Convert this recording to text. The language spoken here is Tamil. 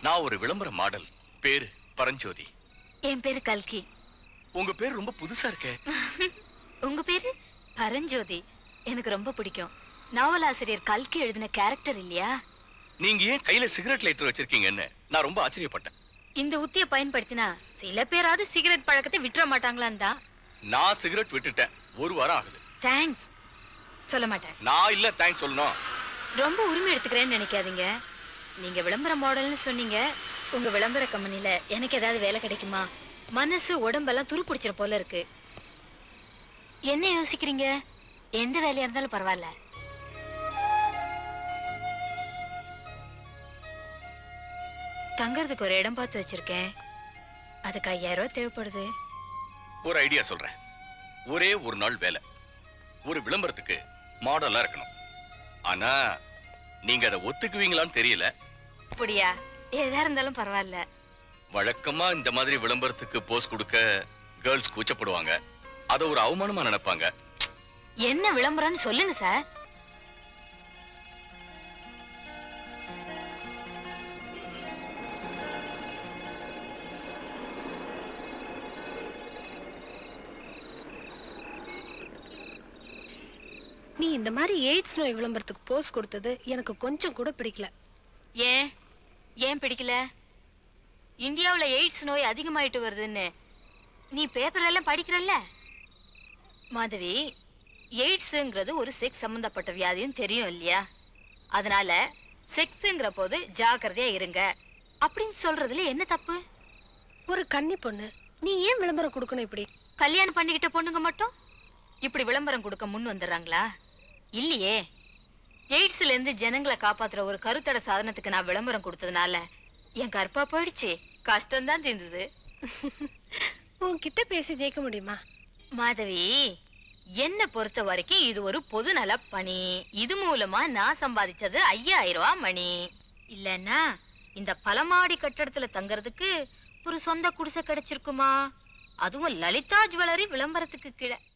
நான் ஒரு விளம்பர மாடல் பேரு பரஞ்சோதி என் பேரு கல்கி உங்க பேர் ரொம்ப புதுசா இருக்கே உங்க பேரு பரஞ்சோதி எனக்கு ரொம்ப பிடிக்கும் நாவலாசிரியர் கல்கி எழுதின கேரக்டர் இல்லையா நீங்க ஏன் கையில சிகரெட் லைட்டர் வச்சிருக்கீங்கன்னு நான் ரொம்ப ஆச்சரியப்பட்டேன் இந்த உத்திய பயன்படுத்தினா சில பேராவது சிகரெட் பழக்கத்தை விட்டுற மாட்டாங்களான்னு தான் நான் சிகரெட் விட்டுட்டேன் ஒரு வாரம் ஆகுது தேங்க்ஸ் சொல்ல மாட்டேன் நான் இல்ல தேங்க்ஸ் சொல்லணும் ரொம்ப உரிமை எடுத்துக்கிறேன்னு நினைக்காதீங்க நீங்க விளம்பர மாடல்னு சொன்னீங்க உங்க விளம்பர கம்பெனில எனக்கு ஏதாவது வேலை கிடைக்குமா மனசு உடம்பெல்லாம் துரு பிடிச்சிட போல இருக்கு என்ன யோசிக்கிறீங்க எந்த வேலையா இருந்தாலும் பரவாயில்ல தங்கறதுக்கு ஒரு இடம் பார்த்து வச்சிருக்கேன் அதுக்கு ஐயாயிரம் ரூபாய் தேவைப்படுது ஒரு ஐடியா சொல்றேன் ஒரே ஒரு நாள் வேலை ஒரு விளம்பரத்துக்கு மாடலா இருக்கணும் ஆனா நீங்க அதை ஒத்துக்குவீங்களான்னு தெரியல அப்படியா எதா இருந்தாலும் பரவாயில்ல வழக்கமா இந்த மாதிரி விளம்பரத்துக்கு போஸ் கொடுக்க கேர்ள்ஸ் கூச்சப்படுவாங்க அத ஒரு அவமானமா நினைப்பாங்க என்ன விளம்பரம்னு சொல்லுங்க சார் நீ இந்த மாதிரி எய்ட்ஸ் நோய் விளம்பரத்துக்கு போஸ் கொடுத்தது எனக்கு கொஞ்சம் கூட பிடிக்கல ஏன் ஏன் பிடிக்கல இந்தியாவுல எய்ட்ஸ் நோய் அதிகமாயிட்டு வருதுன்னு நீ பேப்பர் எல்லாம் படிக்கிறல்ல மாதவி எய்ட்ஸ்ங்கிறது ஒரு செக்ஸ் சம்பந்தப்பட்ட வியாதியும் தெரியும் இல்லையா அதனால செக்ஸ்ங்கிற போது ஜாக்கிரதையா இருங்க அப்படின்னு சொல்றதுல என்ன தப்பு ஒரு கன்னி பொண்ணு நீ ஏன் விளம்பரம் கொடுக்கணும் இப்படி கல்யாணம் பண்ணிக்கிட்ட பொண்ணுங்க மட்டும் இப்படி விளம்பரம் கொடுக்க முன் வந்துடுறாங்களா இல்லையே எய்ட்ஸ்ல இருந்து ஜனங்களை காப்பாத்துற ஒரு கருத்தடை சாதனத்துக்கு நான் விளம்பரம் கொடுத்ததுனால என் கற்பா போயிடுச்சு கஷ்டம்தான் தீர்ந்தது உன்கிட்ட பேசி ஜெயிக்க முடியுமா மாதவி என்ன பொறுத்த வரைக்கும் இது ஒரு பொது நலப் பணி இது மூலமா நான் சம்பாதிச்சது ஐயாயிரம் ரூபாய் மணி இல்லன்னா இந்த பலமாடி கட்டடத்துல தங்கறதுக்கு ஒரு சொந்த குடிசை கிடைச்சிருக்குமா அதுவும் லலிதா ஜுவல்லரி விளம்பரத்துக்கு கீழே